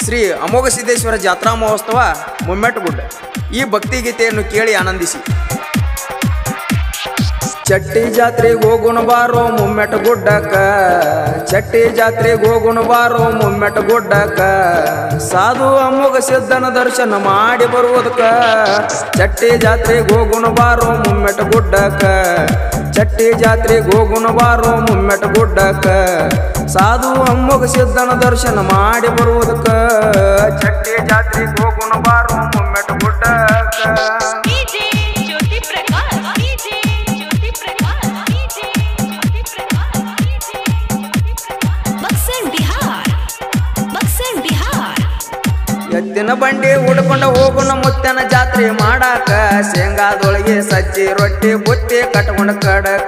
ಶ್ರೀ ಅಮೋಘ ಸಿದ್ದೇಶ್ವರ ಜಾತ್ರಾ ಮಹೋತ್ಸವ ಮುಮ್ಮೆಟ್ಟಗುಡ್ಡ ಈ ಭಕ್ತಿಗೀತೆಯನ್ನು ಕೇಳಿ ಆನಂದಿಸಿ ಚಟ್ಟಿ ಜಾತ್ರೆಗೆ ಹೋಗುಣ ಬಾರೋ ಮುಮ್ಮೆಟ ಗುಡ್ಡಕ್ಕ ಚಟ್ಟಿ ಜಾತ್ರೆಗೆ ಹೋಗುಣ ಬಾರೋ ಮುಮ್ಮೆಟ ಗುಡ್ಡಕ್ಕ ಸಾಧು ಅಮ್ಮಗ ಸಿದ್ಧನ ದರ್ಶನ ಮಾಡಿ ಬರುವುದಕ್ಕ ಚಟ್ಟಿ ಜಾತ್ರೆಗೆ ಹೋಗುಣ ಬಾರೋ ಮುಮ್ಮೆಟ ಗುಡ್ಡಕ್ಕ ಚಟ್ಟಿ ಜಾತ್ರೆಗೆ ಹೋಗುಣ ಬಾರೋ ಮುಮ್ಮೆಟ ಗುಡ್ಡಕ್ಕ ಸಾಧು ಅಮ್ಮಗ ಸಿದ್ಧನ ದರ್ಶನ ಮಾಡಿ ಬರುವುದಕ್ಕ ಚಟ್ಟಿ ಜಾತ್ರೆಗೆ ಹೋಗುಣ ಬಾರೋ ಮುಮ್ಮೆಟ ಗುಡ್ಡಕ್ಕ DJ Jyoti Prakash DJ Jyoti Prakash DJ Jyoti Prakash DJ Buxar Bihar Buxar Bihar ಎತ್ತಿನ ಬಂಡಿ ಉಡ್ಕೊಂಡ ಹೋಗುಣ ಮುತ್ತನ ಜಾತ್ರೆ ಮಾಡಾಕ ಶೇಂಗಾದೊಳಗೆ ಸಜ್ಜಿ ರೊಟ್ಟಿ ಬುತ್ತಿ ಕಟ್ಕೊಂಡ ಕಡಕ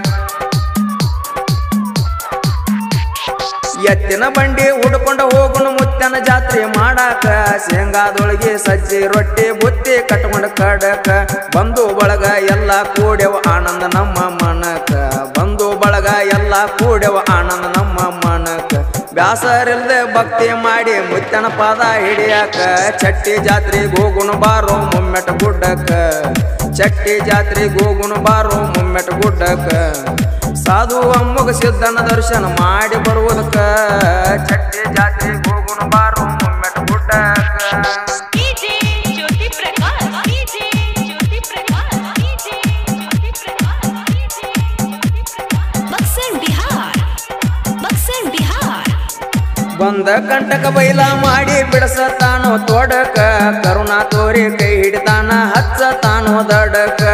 ಎತ್ತಿನ ಬಂಡಿ ಉಡ್ಕೊಂಡ ಹೋಗುಣ ಮುತ್ತನ ಜಾತ್ರೆ ಮಾಡಾಕ ಶೇಂಗಾದೊಳಗೆ ಸಜ್ಜಿ ರೊಟ್ಟಿ ಬುತ್ತಿ ಕಟ್ಕೊಂಡ ಕಡಕ ಬಂದು ಬಳಗ ಎಲ್ಲ ಕೂಡ್ಯವ ಆನಂದ ನಮ್ಮ ಮನಕ ಬಂದು ಬಳಗ ಎಲ್ಲ ಕೂಡ್ಯವ ಆನಂದ ನಮ್ಮ ಮನಕ ಬ್ಯಾಸರಿಲ್ದೆ ಭಕ್ತಿ ಮಾಡಿ ಮುತ್ತನ ಪಾದ ಹಿಡಿಯಾಕ ಚಟ್ಟಿ ಜಾತ್ರೆಗೆ ಹೋಗುಣ ಬಾರೋ ಮುಮ್ಮೆಟ ಗುಡ್ಡಕ್ಕ ಚಟ್ಟಿ ಜಾತ್ರೆಗೆ ಹೋಗುಣ ಬಾರೋ ಮುಮ್ಮೆಟ ಗುಡ್ಡಕ್ಕ ಸಾಧು ಅಮ್ಮಗ ಸಿದ್ಧನ ದರ್ಶನ ಮಾಡಿ ಬರುವುದಕ್ಕ ಚಟ್ಟಿ ಜಾತ್ರೆಗೆ ಹೋಗುಣ ಬಾರೋ ಮುಮ್ಮೆಟ ಗುಡ್ಡಕ್ಕ DJ Jyoti Prakash DJ Jyoti Prakash DJ Jyoti Prakash DJ Buxar Bihar Buxar Bihar ಬಂದ ಕಂಟಕ ಬೈಲ ಮಾಡಿ ಬಿಡಸತಾನೋ ತೋಡಕ ಕರುಣಾ ತೋರಿ ಕೈ ಹಿಡಿತಾನ ಹಚ್ಚತಾನೋ ದಡಕ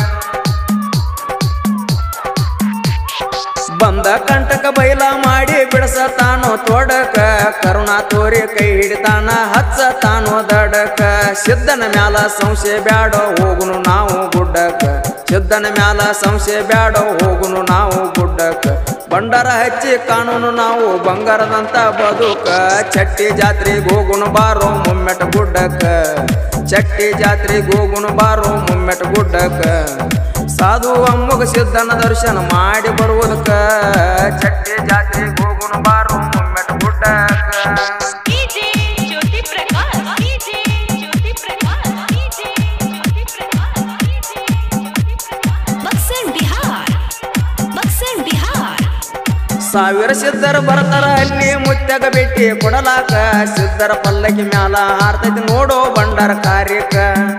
ಬಂದ ಕಂಟಕ ಬೈಲ ಮಾಡಿ ಬಿಡಸತಾನೋ ತೋಡಕ ಕರುಣಾ ತೋರಿ ಕೈ ಹಿಡಿತಾನ ಹಚ್ಚತಾನೋ ದಡಕ ಸಿದ್ಧನ ಮ್ಯಾಲ ಸಂಶಯ ಬ್ಯಾಡೋ ಹೋಗುನು ನಾವು ಗುಡ್ಡಕ ಸಿದ್ಧನ ಮ್ಯಾಲ ಸಂಶಯ ಬ್ಯಾಡೋ ಹೋಗುನು ನಾವು ಗುಡ್ಡಕ ಬಂಡಾರ ಹಚ್ಚಿ ಕಾನೂನು ನಾವು ಬಂಗಾರದಂತ ಬದುಕ ಚಟ್ಟಿ ಜಾತ್ರೆಗೆ ಹೋಗುನು ಬಾರೋ ಮುಮ್ಮೆಟ ಗುಡ್ಡಕ್ಕ ಚಟ್ಟಿ ಜಾತ್ರೆಗೆ ಹೋಗುನು ಬಾರೋ ಮುಮ್ಮೆಟ ಗುಡ್ಡಕ್ಕ ಸಾಧು ಅಮ್ಮಗ ಸಿದ್ಧನ ದರ್ಶನ ಮಾಡಿ ಬರುವುದಕ್ಕ ಚಟ್ಟಿ ಜಾತ್ರೆಗೆ ಹೋಗುನು ಬಾರೋ ಮುಮ್ಮೆಟ ಗುಡ್ಡಕ್ಕ DJ Jyoti Prakash DJ Jyoti Prakash DJ Jyoti Prakash DJ Buxar Bihar Buxar Bihar ಸಾವಿರ ಸಿದ್ಧರ ಬರ್ತಾರ ಅಲ್ಲಿ ಮುತ್ಯಾಗ ಭೇಟಿ ಕೊಡಲಾಕ ಸಿದ್ಧರ ಪಲ್ಲಕ್ಕಿ ಮ್ಯಾಲ ಹಾರ್ತೈತಿ ನೋಡೋ ಬಂಡಾರ ಕಾರ್ಯಕ್ಕ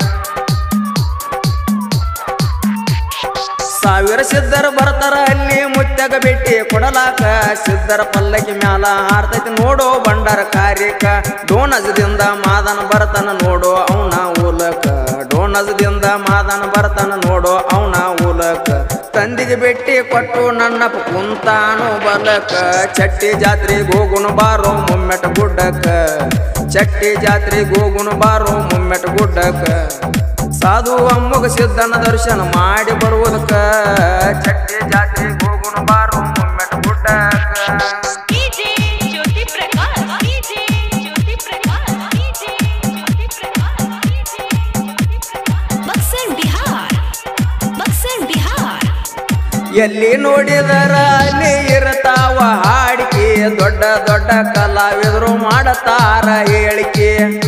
ಸಾವಿರ ಸಿದ್ಧರ ಬರ್ತಾರ ಅಲ್ಲಿ ಮುತ್ಯಾಗ ಭೇಟಿ ಕೊಡಲಾಕ ಸಿದ್ಧರ ಪಲ್ಲಕ್ಕಿ ಮ್ಯಾಲ ಹಾರ್ತೈತಿ ನೋಡೋ ಬಂಡಾರ ಕಾರ್ಯಕ್ಕ ಡೋನಜದಿಂದ ಮಾದನ ಬರ್ತಾನ ನೋಡೋ ಅವನ ಊಲಕ ಡೋನಜದಿಂದ ಮಾದನ ಬರ್ತಾನ ನೋಡೋ ಅವನ ಊಲಕ ತಂದಿಗೆ ಭೇಟಿ ಕೊಟ್ಟು ನನ್ನಪ್ಪ ಕುಂತಾನು ಬಲಕ ಚಟ್ಟಿ ಜಾತ್ರೆಗೆ ಹೋಗುನು ಬಾರೋ ಮುಮ್ಮೆಟ ಗುಡ್ಡಕ್ಕ ಚಟ್ಟಿ ಜಾತ್ರೆಗೆ ಹೋಗುನು ಬಾರೋ ಮುಮ್ಮೆಟ ಗುಡ್ಡಕ್ಕ ಸಾಧು ಅಮ್ಮಗ ಸಿದ್ಧನ ದರ್ಶನ ಮಾಡಿ ಬರುವುದಕ್ಕ ಚಟ್ಟಿ ಜಾತ್ರೆಗೆ ಹೋಗುನು ಬಾರೋ ಮುಮ್ಮೆಟ ಗುಡ್ಡಕ್ಕ DJ Jyoti Prakash DJ Jyoti Prakash DJ Jyoti Prakash DJ Buxar Bihar Buxar Bihar ಎಲ್ಲಿ ನೋಡಿದರ ಅಲ್ಲಿ ಇರ್ತಾವ ಹಾಡಿಕೆ ದೊಡ್ಡ ದೊಡ್ಡ ಕಲಾವಿದರು ಮಾಡತಾರ ಹೇಳಿಕೆ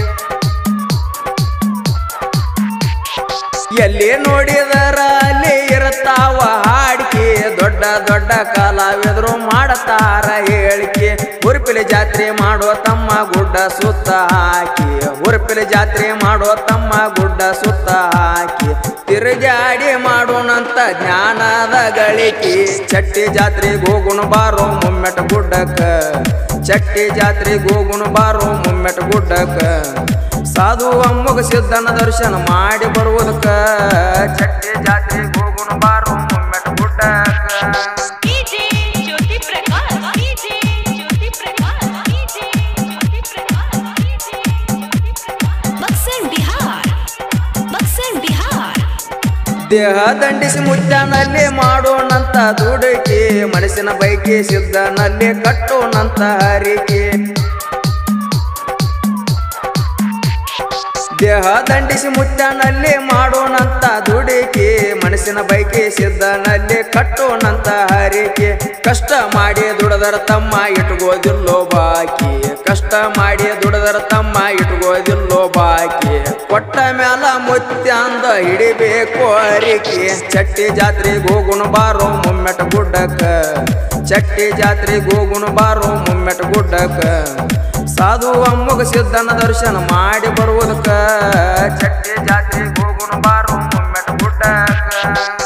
ಎಲ್ಲಿ ನೋಡಿದರ ಅಲ್ಲಿ ಇರ್ತಾವ ಹಾಡಿಕೆ ದೊಡ್ಡ ದೊಡ್ಡ ಕಲಾವಿದರು ಮಾಡತಾರ ಹೇಳಿಕೆ ಹುರುಪಿಲಿ ಜಾತ್ರೆ ಮಾಡೋ ತಮ್ಮ ಗುಡ್ಡ ಸುತ್ತ ಹಾಕಿ ಹುರುಪಿಲಿ ಜಾತ್ರೆ ಮಾಡೋ ತಮ್ಮ ಗುಡ್ಡ ಸುತ್ತ ಹಾಕಿ ತಿರುಗಾಡಿ ಮಾಡೋಣಂತ ಜ್ಞಾನದ ಗಳಿಕೆ ಚಟ್ಟಿ ಜಾತ್ರೆಗೆ ಹೋಗುಣ ಬಾರೋ ಮುಮ್ಮೆಟ ಗುಡ್ಡಕ್ಕ ಚಟ್ಟಿ ಜಾತ್ರೆಗೆ ಹೋಗುಣ ಬಾರೋ ಮುಮ್ಮೆಟ ಗುಡ್ಡಕ್ಕ ಸಾಧು ಅಮ್ಮಗ ಸಿದ್ಧನ ದರ್ಶನ ಮಾಡಿ ಬರುವುದಕ್ಕ ಚಟ್ಟಿ ಜಾತ್ರೆಗೆ ಹೋಗುಣ ಬಾರೋ ಮುಮ್ಮೆಟ ಗುಡ್ಡಕ್ಕ DJ Jyoti Prakash DJ Jyoti Prakash DJ Jyoti Prakash DJ Buxar Bihar Buxar Bihar ದೇಹ ದಂಡಿಸಿ ಮುತ್ತಾನಲ್ಲಿ ಮಾಡೋಣಂತ ದುಡುಕಿ ಮನಸ್ಸಿನ ಬೈಕಿ ಸಿದ್ಧನಲ್ಲಿ ಕಟ್ಟೋಣಂತ ಹರಿಕೆ ದೇಹ ದಂಡಿಸಿ ಮುತ್ತನಲ್ಲಿ ಮಾಡೋಣಂತ ದುಡಿಕೆ ಮನಸ್ಸಿನ ಬೈಕಿ ಸಿದ್ಧನಲ್ಲಿ ಕಟ್ಟೋಣಂತ ಹರಿಕೆ ಕಷ್ಟ ಮಾಡಿ ದುಡದರ ತಮ್ಮ ಇಟ್ಕೋದಿಲ್ಲೋ ಬಾಕಿ ಕಷ್ಟ ಮಾಡಿ ದುಡದರ ತಮ್ಮ ಇಟ್ಕೋದಿಲ್ಲೋ ಬಾಕಿ ಕೊಟ್ಟ ಮ್ಯಾಲ ಮುತ್ಯ ಅಂದ ಹಿಡಿಬೇಕು ಹರಿಕೆ ಚಟ್ಟಿ ಜಾತ್ರೆಗೆ ಹೋಗುಣ ಬಾರೋ ಮುಮ್ಮೆಟ ಗುಡ್ಡಕ್ಕ ಚಟ್ಟಿ ಜಾತ್ರೆಗೆ ಹೋಗುಣ ಬಾರೋ ಮುಮ್ಮೆಟ ಗುಡ್ಡಕ್ಕ ಸಾಧು ಅಮ್ಮಗ ಸಿದ್ಧನ ದರ್ಶನ ಮಾಡಿ ಬರುವುದಕ್ಕ ಚಟ್ಟಿ ಜಾತ್ರೆಗೆ ಹೋಗುಣ ಬಾರೋ ಮುಮ್ಮೆಟ ಗುಡ್ಡಕ್ಕ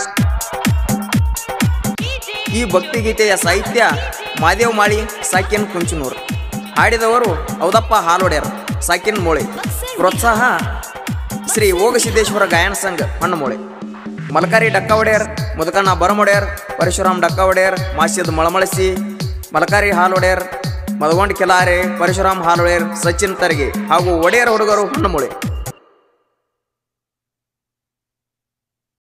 ಈ ಭಕ್ತಿಗೀತೆಯ ಸಾಹಿತ್ಯ ಮಾದೇವ್ ಮಾಳಿ ಸಾಕಿನ್ ಕುಂಚನೂರು ಹಾಡಿದವರು ಹೌದಪ್ಪ ಹಾಲೊಡೆಯರ್ ಸಾಕಿನ್ ಮೋಳೆ ಪ್ರೋತ್ಸಾಹ ಶ್ರೀ ಓಗಸಿದ್ದೇಶ್ವರ ಗಾಯನ ಸಂಘ ಹಣ್ಣಮೋಳೆ ಮಲಕಾರಿ ಡಕ್ಕ ಒಡೆಯರ್ ಮುದಕಣ್ಣ ಬರಮೊಡೆಯರ್ ಪರಶುರಾಮ್ ಡಕ್ಕ ಒಡೆಯರ್ ಮಾಸಿದ್ ಮಳಮಳಸಿ ಮಲಕಾರಿ ಹಾಲೊಡೆಯರ್ ಮದಗೊಂಡ್ ಕೆಲಾರೆ ಪರಶುರಾಮ್ ಹಾಲೊಡೆಯರ್ ಸಚಿನ್ ತರ್ಗಿ ಹಾಗೂ ಒಡೆಯರ್ ಹುಡುಗರು ಹಣ್ಣಮೊಳೆ